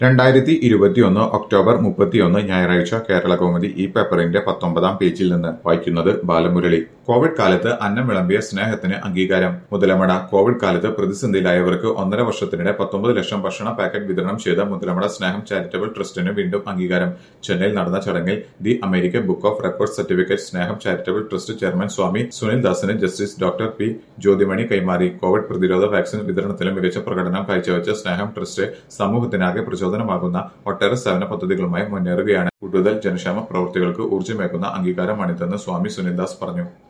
രണ്ടായിരത്തി ഇരുപത്തിയൊന്ന് ഒക്ടോബർ മുപ്പത്തിയൊന്ന് ഞായറാഴ്ച കേരള കൗമുദി ഈ പേപ്പറിന്റെ പത്തൊമ്പതാം പേജിൽ നിന്ന് വായിക്കുന്നത് ബാലമുരളി കോവിഡ് കാലത്ത് അന്നം വിളമ്പിയ സ്നേഹത്തിന് അംഗീകാരം മുതലമട കോവിഡ് കാലത്ത് പ്രതിസന്ധിയിലായവർക്ക് ഒന്നര വർഷത്തിനിടെ പത്തൊമ്പത് ലക്ഷം ഭക്ഷണ പാക്കറ്റ് വിതരണം ചെയ്ത മുതലമട സ്നേഹം ചാരിറ്റബിൾ ട്രസ്റ്റിന് വീണ്ടും അംഗീകാരം ചെന്നൈയിൽ നടന്ന ചടങ്ങിൽ the American book of record certificate സ്നേഹം charitable trust chairman Swami Sunil ദാസിന് ജസ്റ്റിസ് ഡോക്ടർ പി ജ്യോതിമണി കൈമാറി കോവിഡ് പ്രതിരോധ വാക്സിൻ വിതരണത്തിലും മികച്ച പ്രകടനം കാഴ്ചവെച്ച സ്നേഹം ട്രസ്റ്റ് സമൂഹത്തിനാകെ പ്രചോദനമാകുന്ന ഒട്ടേറെ സേവന പദ്ധതികളുമായി മുന്നേറുകയാണ് കൂടുതൽ ജനക്ഷേമ പ്രവൃത്തികൾക്ക് ഊർജ്ജമേകുന്ന അംഗീകാരമാണിതെന്ന് സ്വാമി സുനിൽദാസ് പറഞ്ഞു